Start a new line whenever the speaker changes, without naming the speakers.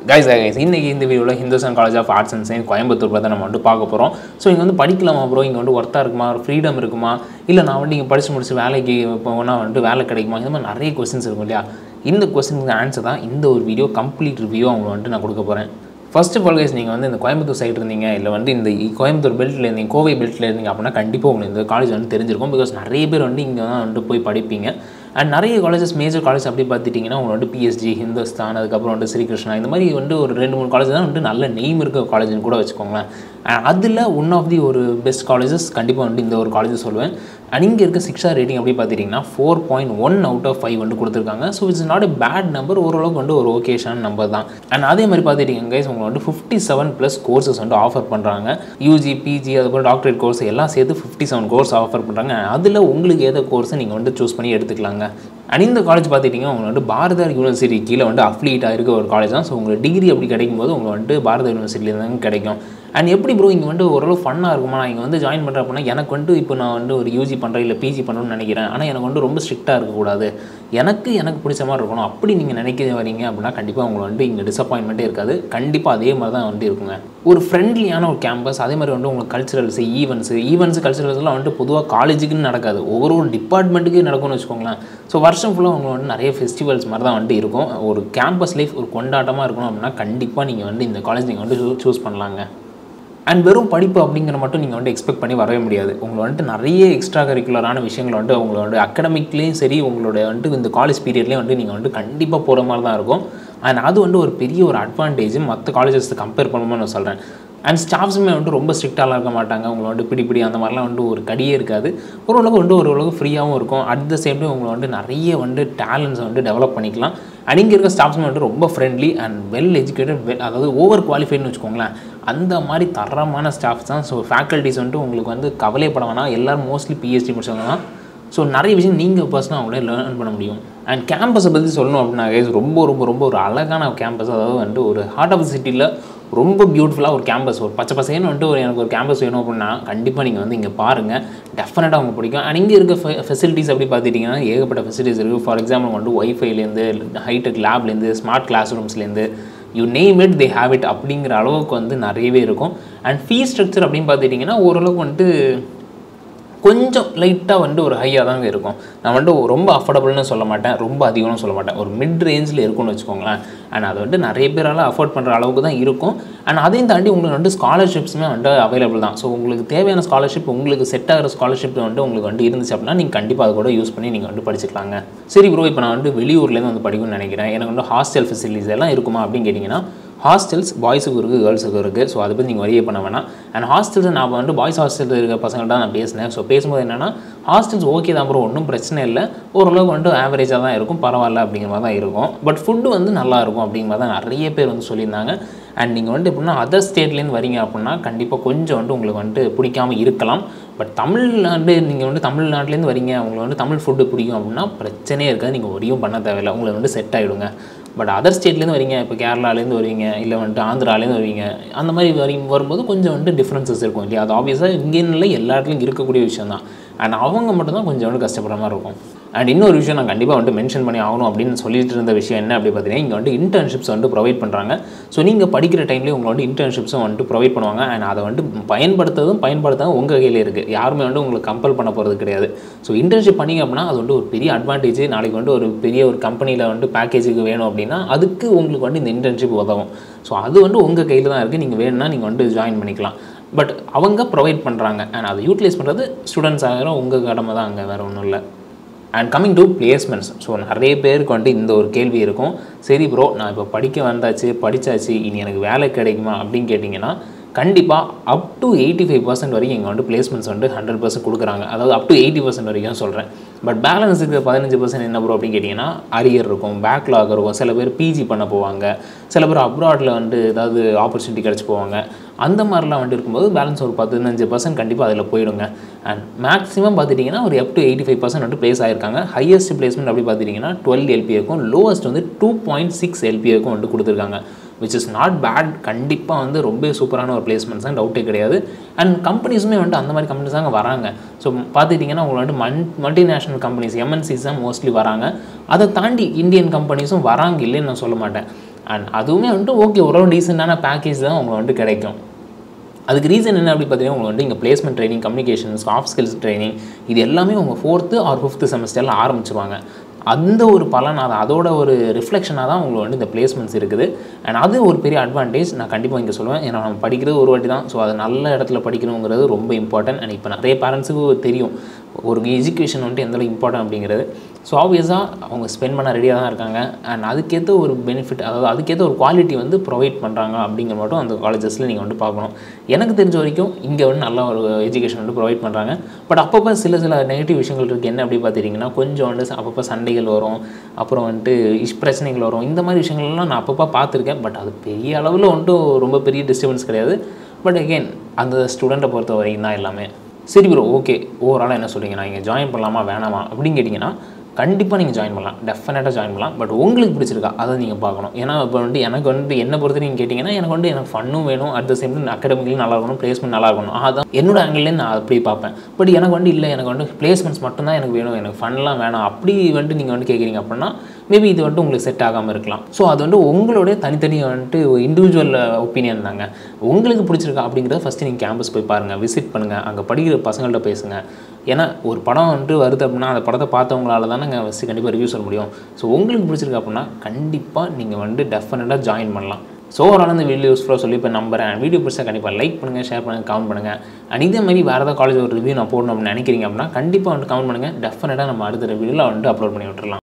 guys guys இன்றைக்கி இந்த வீடியோவில் Hindusthan college of arts and science Coimbatore பற்றி நம்ம வந்து பார்க்க போகிறோம் ஸோ இங்கே வந்து படிக்கலாமா ப்ரோ இங்கே வந்து ஒர்த்தாக இருக்குமா ஒரு ஃப்ரீடம் இருக்குமா இல்லை நான் வந்து இங்கே படித்து முடிச்சு வேலைக்கு போனால் வந்துட்டு வேலை கிடைக்குமா இந்த மாதிரி நிறைய கொஸ்டின்ஸ் இருக்கும் இல்லையா இந்த கொஸ்டினுக்கு ஆன்சர் தான் இந்த ஒரு வீடியோ கம்ப்ளீட் ரிவ்யூ அவங்க வந்துட்டு நான் கொடுக்க போகிறேன் ஃபர்ஸ்ட் ஆஃப் ஆல் கைஸ் நீங்கள் வந்து இந்த கோயம்புத்தூர் சைடு இருந்தீங்க இல்லை வந்து இந்த கோயம்புத்தூர் பெல்ட்டில் இருந்தீங்க கோவை பெல்ட்டில் இருந்தீங்க அப்படின்னா கண்டிப்பாக உங்களுக்கு இந்த காலேஜ் வந்து தெரிஞ்சிருக்கும் பிகாஸ் நிறைய பேர் வந்து இங்கே தான் வந்துட்டு போய் படிப்பீங்க அண்ட் நிறைய காலேஜஸ் மேஜர் காலேஜ் அப்படி பார்த்துட்டிங்கன்னா உங்களுக்கு வந்து பிஎஸ்ஜி ஹிந்துஸ்தான் அதுக்கப்புறம் வந்து ஸ்ரீகிருஷ்ணா இந்த மாதிரி வந்து ஒரு ரெண்டு மூணு காலேஜ் தான் வந்து நல்ல நெய்ம் இருக்க காலேஜ்னு கூட வச்சுக்கோங்களேன் அதில் ஒன் ஆஃப் தி ஒரு பெஸ்ட் காலேஜஸ் கண்டிப்பாக வந்து இந்த ஒரு காலேஜ் சொல்லுவேன் அண்ட் இங்கே இருக்க சிக்ஸா ரேட்டிங் அப்படி பார்த்துட்டிங்கன்னா four point one out of five வந்து கொடுத்துருக்காங்க so it's not a bad number ஓரளவுக்கு வந்து ஒரு ஓகேஷான நம்பர் தான் அண்ட் அதே மாதிரி பார்த்துட்டிங்க கைஸ் உங்களுக்கு வந்து ஃபிஃப்டி செவன் ப்ளஸ் கோர்சஸ் வந்து ஆஃபர் பண்ணுறாங்க யூஜி பிஜி அதுக்கப்புறம் டாக்டரேட் கோர்ஸ் எல்லாம் சேர்த்து ஃபிஃப்டி செவன் கோர்ஸ் ஆஃபர் பண்ணுறாங்க அதில் உங்களுக்கு ஏதோ கோர்ஸை நீங்கள் வந்து சூஸ் பண்ணி எடுத்துக்கலாங்க அண்ட் இந்த காலேஜ் பார்த்துட்டிங்கன்னா உங்களுக்கு வந்து பாரதியார் யூனிவர்சிட்டி கீழே வந்து அஃப்லியேட் ஆகிருக்க ஒரு காலேஜ் தான் ஸோ உங்களுக்கு டிகிரி அப்படி கிடைக்கும் போது உங்களுக்கு வந்துட்டு பாரதியார் யூனிவர்சிட்டியில் தான் கிடைக்கும் அண்ட் எப்படி ப்ரோ இங்கே வந்து ஓரளவு ஃபன்னாக இருக்குமா நான் இங்கே வந்து ஜாயின் பண்ணுறேன் அப்படின்னா எனக்கு வந்து இப்போ நான் வந்து ஒரு யூஜி பண்ணுறேன் இல்லை பிஜி பண்ணணும்னு நினைக்கிறேன் ஆனால் எனக்கு வந்து ரொம்ப ஸ்ட்ரிக்டாக இருக்கக்கூடாது எனக்கு எனக்கு பிடிச்ச மாதிரி இருக்கணும் அப்படி நீங்கள் நினைக்க வரீங்க அப்படின்னா கண்டிப்பாக உங்களுக்கு வந்து இங்கே டிசப்பாயின்மெண்ட்டே இருக்காது கண்டிப்பாக அதே மாதிரி தான் வந்து இருக்குங்க ஒரு ஃப்ரெண்ட்லியான ஒரு கேம்பஸ் அதே மாதிரி வந்து உங்களுக்கு கல்ச்சுரல்ஸ் ஈவெண்ட்ஸ் ஈவெண்ட்ஸ் கல்ச்சுரல்ஸ்லாம் வந்துட்டு பொதுவாக காலேஜுக்குன்னு நடக்காது ஒவ்வொரு ஒரு டிபார்ட்மெண்ட்டுக்கே நடக்கும்னு வச்சுக்கோங்களேன் ஸோ வருஷம் ஃபுல்லாக உங்களுக்கு வந்து நிறைய ஃபெஸ்டிவல்ஸ் மாதிரி தான் வந்துட்டு இருக்கும் ஒரு கேம்பஸ் லைஃப் ஒரு கொண்டாட்டமாக இருக்கணும் அப்படின்னா கண்டிப்பாக நீங்கள் வந்து இந்த காலேஜ் நீங்கள் வந்து சூஸ் பண்ணலாங்க அண்ட் வெறும் படிப்பு அப்படிங்கிற மட்டும் நீங்கள் வந்து எக்ஸ்பெக்ட் பண்ணி வரவே முடியாது உங்களை வந்துட்டு நிறைய எக்ஸ்ட்ரா கரிக்குலரான விஷயங்கள் வந்து உங்களோட அகடமிக்லேயும் சரி உங்களோட வந்துட்டு இந்த காலேஜ் பீரியட்லேயும் வந்து நீங்கள் வந்து கண்டிப்பாக போகிற மாதிரி தான் இருக்கும் அண்ட் அது வந்து ஒரு பெரிய ஒரு அட்வான்டேஜ் மற்ற காலேஜஸ் கம்பேர் பண்ணும்போது நான் சொல்கிறேன் அண்ட் ஸ்டாஃப்ஸுமே வந்து ரொம்ப ஸ்ட்ரிக்டாலாம் இருக்க மாட்டாங்க உங்களை வந்து பிடி பிடி அந்த மாதிரிலாம் வந்து ஒரு கடியே இருக்காது ஓரளவுக்கு வந்து ஓரளவுக்கு ஃப்ரீயாகவும் இருக்கும் அட் த சேம் டைம் உங்களை வந்து நிறைய வந்து டேலண்ட்ஸை வந்து டெவலப் பண்ணிக்கலாம் அண்ட் இங்கே இருக்க ஸ்டாஃப்ஸுமே வந்து ரொம்ப friendly and well educated well அதாவது ஓவர் குவாலிஃபைடுன்னு வச்சுக்கோங்களேன் அந்த மாதிரி தரமான ஸ்டாஃப்ஸ் தான் ஸோ ஃபேக்கல்ட்டிஸ் வந்துட்டு உங்களுக்கு வந்து கவலைப்பட வேணாம் எல்லோரும் மோஸ்ட்லி பிஹெச்டி முடிச்சவங்க தான் ஸோ நிறைய விஷயம் நீங்கள் பர்சனாக அவங்களே லேர்ன் பண்ண முடியும் அண்ட் கேம்பஸை பற்றி சொல்லணும் அப்படின்னா guys, ரொம்ப ரொம்ப ரொம்ப ஒரு அழகான கேம்பஸ் அதாவது வந்துட்டு ஒரு ஹார்ட் ஆஃப் சிட்டியில் ரொம்ப பியூட்டிஃபுல்லாக ஒரு கேம்பஸ் ஒரு பச்சை பசேன்னு வந்துட்டு ஒரு எனக்கு ஒரு கேம்பஸ் வேணும் அப்படின்னா கண்டிப்பாக நீங்கள் வந்து இங்கே பாருங்கள் டெஃபினட்டாக அவங்க பிடிக்கும் அண்ட் இங்கே இருக்க ஃபெசிலிட்டிஸ் அப்படி பார்த்துட்டிங்கன்னா ஏகப்பட்ட ஃபெசிலிட்டிஸ் இருக்குது ஃபார் எக்ஸாம்பிள் வந்து ஒய்ஃபைலேருந்து ஹைடெக் லேப்லேருந்து ஸ்மார்ட் கிளாஸ் ரூம்ஸ்லேருந்து you name it they have it அப்படிங்கிற அளவுக்கு வந்து நிறையவே இருக்கும் அண்ட் ஃபீஸ் ஸ்ட்ரக்சர் அப்படின்னு பார்த்துட்டிங்கன்னா ஓரளவுக்கு வந்துட்டு கொஞ்சம் லைட்டாக வந்து ஒரு ஹையாக தாங்க இருக்கும் நான் வந்துட்டு ரொம்ப அஃபோர்டபுள்னு சொல்ல மாட்டேன் ரொம்ப அதிகம்னு சொல்ல மாட்டேன் ஒரு மிட் ரேஞ்சில் இருக்கும்னு வச்சுக்கோங்களேன் அண்ட் அது வந்து நிறைய பேரால் அஃபோர்ட் பண்ணுற அளவுக்கு தான் இருக்கும் அண்ட் அதையும் தாண்டி உங்களுக்கு வந்து ஸ்காலர்ஷிப்ஸுமே வந்து அவைலபிள் தான் ஸோ உங்களுக்கு தேவையான ஸ்காலர்ஷிப் உங்களுக்கு செட் ஆகிற ஸ்காலர்ஷிப் வந்து உங்களுக்கு வந்து இருந்துச்சு அப்படின்னா நீங்கள் கண்டிப்பாக அதை கூட யூஸ் பண்ணி நீங்கள் வந்து படிச்சுக்கலாங்க சரி ப்ரோ இப்போ நான் வந்து வெளியூர்லேருந்து வந்து படிக்கணும்னு நினைக்கிறேன் எனக்கு வந்து ஹாஸ்டல் ஃபெசிலிட்டிஸ் எல்லாம் இருக்குமா அப்படின்னு கேட்டிங்கன்னா ஹாஸ்டல்ஸ் பாய்ஸுக்கு இருக்குது கேர்ள்ஸுக்கு இருக்குது ஸோ அதை பற்றி நீங்கள் வரியே பண்ண வேணாம் அண்ட் ஹாஸ்டல்ஸ் நான் வந்து பாய்ஸ் ஹாஸ்டலில் இருக்க பசங்கள்ட்ட நான் பேசினேன் ஸோ பேசும்போது என்னென்னா ஹாஸ்டல்ஸ் ஓகே தான் ப்ரோ ஒன்றும் பிரச்சனை இல்லை ஓரளவுக்கு வந்துட்டு ஆவரேஜாக தான் இருக்கும் பரவாயில்ல அப்படிங்கிற மாதிரி தான் இருக்கும் பட் ஃபுட்டு வந்து நல்லா இருக்கும் அப்படிங்கிற மாதிரி தான் நிறைய பேர் வந்து சொல்லியிருந்தாங்க அண்ட் நீங்கள் வந்துட்டு எப்படின்னா அதர் ஸ்டேட்லேருந்து வரீங்க அப்படின்னா கண்டிப்பாக கொஞ்சம் வந்து உங்களுக்கு வந்துட்டு பிடிக்காமல் இருக்கலாம் பட் தமிழ்நாடு நீங்கள் வந்து தமிழ்நாட்டிலேருந்து வரீங்க உங்களுக்கு வந்து தமிழ் ஃபுட்டு பிடிக்கும் அப்படின்னா பிரச்சனையே இருக்காது நீங்கள் ஒரியும் பண்ண தேவையில்லை உங்களுக்கு வந்து செட் ஆகிடுங்க பட் அதர் ஸ்டேட்லேருந்து வரீங்க இப்போ கேரளாலேருந்து வருவீங்க இல்லை வந்துட்டு ஆந்திராலேருந்து வருவீங்க அந்த மாதிரி வரி வரும்போது கொஞ்சம் வந்துட்டு டிஃப்ரென்சஸ் இருக்கும் இல்லையா அது ஆப்வியஸாக இங்கேன்னு இல்லை எல்லா இடத்துலையும் இருக்கக்கூடிய விஷயம் தான் அண்ட் அவங்க மட்டும்தான் கொஞ்சம் வந்து கஷ்டப்படுற மாதிரி இருக்கும் அண்ட் இன்னொரு விஷயம் நான் கண்டிப்பாக வந்துட்டு மென்ஷன் பண்ணி ஆகணும் அப்படின்னு சொல்லிட்டு இருந்த விஷயம் என்ன அப்படி பார்த்தீங்கன்னா இங்கே வந்து இன்டர்ன்ஷிப்ஸ் வந்து ப்ரொவைட் பண்ணுறாங்க ஸோ நீங்கள் படிக்கிற டைம்லேயே உங்களை வந்து இன்டர்ன்ஷிப்ஸும் வந்துட்டு ப்ரொவைட் பண்ணுவாங்க அண்ட் அதை வந்துட்டு பயன்படுத்துறதும் பயன்படுத்தாமல் உங்கள் கையில் இருக்குது யாருமே வந்து உங்களுக்கு கம்பல் பண்ண போகிறது கிடையாது ஸோ இன்டர்ன்ஷிப் பண்ணிங்க அப்படின்னா அது வந்து ஒரு பெரிய அட்வான்டேஜ் நாளைக்கு வந்து ஒரு பெரிய ஒரு கம்பெனியில் வந்து பேக்கேஜுக்கு வேணும் அப்படின்னா அதுக்கு உங்களுக்கு வந்து இந்த இன்டர்ன்ஷிப் உதவும் ஸோ அது வந்து உங்கள் கையில் தான் இருக்குது நீங்கள் வேணும்னா நீங்கள் வந்து ஜாயின் பண்ணிக்கலாம் பட் அவங்க ப்ரொவைட் பண்ணுறாங்க அண்ட் அதை யூட்டிலைஸ் பண்ணுறது ஸ்டூடெண்ட்ஸ் ஆகிரும் உங்கள் கடமை தான் அங்கே வேறு ஒன்றும் இல்லை and coming to placements so நிறைய பேருக்கு வந்துட்டு இந்த ஒரு கேள்வி இருக்கும் சரி ப்ரோ நான் இப்போ படிக்க வந்தாச்சு படித்தாச்சு இனி எனக்கு வேலை கிடைக்குமா அப்படின்னு கேட்டிங்கன்னா கண்டிப்பாக up to eighty five percent வரைக்கும் இங்கே வந்து பிளேஸ்மெண்ட்ஸ் வந்து ஹண்ட்ரட் பர்சன்ட் கொடுக்குறாங்க அதாவது அப் டு எயிட்டி பர்சன்ட் வரைக்கும் சொல்கிறேன் பட் பேலன்ஸ் இருக்கிற பதினஞ்சு பர்சன்ட் என்ன ப்ரோ அப்படின்னு கேட்டிங்கன்னா அரியர் இருக்கும் பேக்லாக் இருக்கும் சில பேர் பிஜி பண்ண போவாங்க சில பேர் அப்ராடில் வந்து ஏதாவது ஆப்பர்ச்சுனிட்டி கிடச்சி போவாங்க அந்த மாதிரிலாம் வந்துட்டு இருக்கும்போது பேலன்ஸ் ஒரு பதினஞ்சு பர்சன்ட் கண்டிப்பாக அதில் போயிடுங்க அண்ட் மேக்ஸிமம் பார்த்துட்டிங்கன்னா ஒரு up to eighty five percent வந்து ப்ளேஸ் ஆயிருக்காங்க ஹையஸ்ட் பிளேஸ்மெண்ட் அப்படி பார்த்துட்டிங்கன்னா டுவெல் எல்பிஏக்கும் லோவஸ்ட் வந்து டூ பாயிண்ட் சிக்ஸ் எல்பிஏக்கும் வந்து கொடுத்துருக்காங்க விச் இஸ் நாட் பேட் கண்டிப்பாக வந்து ரொம்ப சூப்பரான ஒரு பிளேஸ்மெண்ட்ஸ் தான் டவுட்டே கிடையாது அண்ட் கம்பெனிஸுமே வந்துட்டு அந்த மாதிரி கம்பெனிஸ் தாங்க வராங்க ஸோ பார்த்துட்டிங்கன்னா உங்களுக்கு வந்துட்டு மன் மல்டிநேஷ்னல் கம்பெனிஸ் எம்என்சிஸ் தான் மோஸ்ட்லி வராங்க அதை தாண்டி இந்தியன் கம்பெனிஸும் வராங்க இல்லைன்னு நான் சொல்ல மாட்டேன் அண்ட் அதுவுமே வந்துட்டு ஓகே ஓரளவு டீசெண்டான பேக்கேஜ் தான் உங்களுக்கு வந்துட்டு கிடைக்கும் அதுக்கு ரீசன் என்ன அப்படி பார்த்தீங்கன்னா உங்களுக்கு வந்து இங்கே placement training communication soft skills training இது எல்லாமே உங்கள் ஃபோர்த்து ஆர் ஃபிஃப்த்து செமஸ்டரில் ஆரம்பிச்சிருவாங்க அந்த ஒரு பலன் அது அதோட ஒரு ரிஃப்ளெக்ஷனாக தான் உங்களுக்கு வந்து இந்த பிளேஸ்மெண்ட்ஸ் இருக்குது அண்ட் அது ஒரு பெரிய அட்வான்டேஜ் நான் கண்டிப்பாக இங்கே சொல்லுவேன் ஏன்னா நம்ம படிக்கிறது ஒரு வாட்டி தான் ஸோ அது நல்ல இடத்துல படிக்கணுங்கிறது ரொம்ப இம்பார்ட்டன்ட் அண்ட் இப்போ நிறைய பேரண்ட்ஸுக்கு தெரியும் ஒரு எஜுகேஷன் வந்துட்டு எந்த அளவுக்கு இம்பார்ட்டன்ட் அப்படிங்கிறது ஸோ ஆப்வியஸாக அவங்க ஸ்பெண்ட் பண்ண ரெடியாக தான் இருக்காங்க அண்ட் அதுக்கேற்ற ஒரு பெனிஃபிட் அதாவது அதுக்கேற்ற ஒரு குவாலிட்டி வந்து ப்ரொவைட் பண்ணுறாங்க அப்படிங்கிற மட்டும் அந்த காலேஜஸில் நீங்கள் வந்து பார்க்கணும் எனக்கு தெரிஞ்ச வரைக்கும் இங்கே வந்து நல்ல ஒரு எஜுகேஷன் வந்து ப்ரொவைட் பண்ணுறாங்க பட் அப்பப்போ சில சில நெகட்டிவ் விஷயங்கள் இருக்குது என்ன அப்படி பார்த்துட்டிங்கன்னா கொஞ்சம் வந்து அப்பப்போ சண்டைகள் வரும் அப்புறம் வந்துட்டு இஷ் பிரச்சனைகள் வரும் இந்த மாதிரி விஷயங்கள்லாம் நான் அப்பப்போ பார்த்துருக்கேன் பட் அது பெரிய அளவில் வந்துட்டு ரொம்ப பெரிய டிஸ்டர்பன்ஸ் கிடையாது பட் அகெயின் அந்த ஸ்டூடெண்ட்டை பொறுத்த வரைக்கும் தான் எல்லாமே சரி ப்ரோ ஓகே ஓவராலாக என்ன சொல்கிறீங்க நான் இங்கே ஜாயின் பண்ணலாமா வேணாமா அப்படின்னு கேட்டிங்கன்னா கண்டிப்பாக நீங்கள் ஜாயின் பண்ணலாம் டெஃபினட்டாக ஜாயின் பண்ணலாம் பட் உங்களுக்கு பிடிச்சிருக்கா அதை நீங்கள் பார்க்கணும் ஏன்னா இப்போ வந்து எனக்கு வந்து என்ன பொறுத்து நீங்கள் கேட்டிங்கன்னா எனக்கு வந்து எனக்கு ஃபன்னும் வேணும் அட் த சேம் டைம் அகாடமிக்லையும் நல்லா இருக்கணும் பிளேஸ்மெண்ட் நல்லா இருக்கணும் அதான் என்னோட ஆங்கிள்லேருந்து நான் அப்படி பார்ப்பேன் பட் எனக்கு வந்து இல்லை எனக்கு வந்து பிளேஸ்மெண்ட்ஸ் மட்டும்தான் எனக்கு வேணும் எனக்கு ஃபன்லாம் வேணாம் அப்படி வந்துட்டு நீங்கள் வந்து கேட்குறீங்க அப்படின்னா மேபி இது வந்துட்டு உங்களுக்கு செட் ஆகாமல் இருக்கலாம் ஸோ அது வந்து உங்களுடைய தனித்தனி வந்துட்டு இண்டிவிஜுவல் ஒப்பீனியன் தாங்க உங்களுக்கு பிடிச்சிருக்கா அப்படிங்கிறத ஃபஸ்ட்டு நீங்கள் கேம்பஸ் போய் பாருங்கள் விசிட் பண்ணுங்கள் அங்கே படிக்கிற பசங்கள்ட்ட பேசுங்க ஏன்னா ஒரு படம் வந்துட்டு வருது அப்படின்னா அந்த படத்தை பார்த்தவங்களால தானே நாங்கள் ஃபஸ்ட்டு கண்டிப்பாக ரிவ்யூ சொல்ல முடியும் ஸோ உங்களுக்கு பிடிச்சிருக்கு அப்படின்னா கண்டிப்பாக நீங்கள் வந்து டெஃபினட்டாக ஜாயின் பண்ணலாம் ஸோ ஓவரால் இந்த வீடியோ யூஸ்ஃபுல்லாக சொல்லி இப்போ நம்புறேன் வீடியோ பிடிச்சா கண்டிப்பாக லைக் பண்ணுங்கள் ஷேர் பண்ணுங்கள் கமெண்ட் பண்ணுங்கள் அண்ட் இதே மாதிரி வேறு ஏதாவது காலேஜ் ஒரு ரிவ்யூ நான் போடணும் அப்படின்னு நினைக்கிறீங்க அப்படின்னா கண்டிப்பாக வந்து கமெண்ட் பண்ணுங்கள் டெஃபினட்டாக நம்ம அடுத்த வீடியோவில் வந்துட்டு அப்லோட் பண்ணி விட்டுறலாம்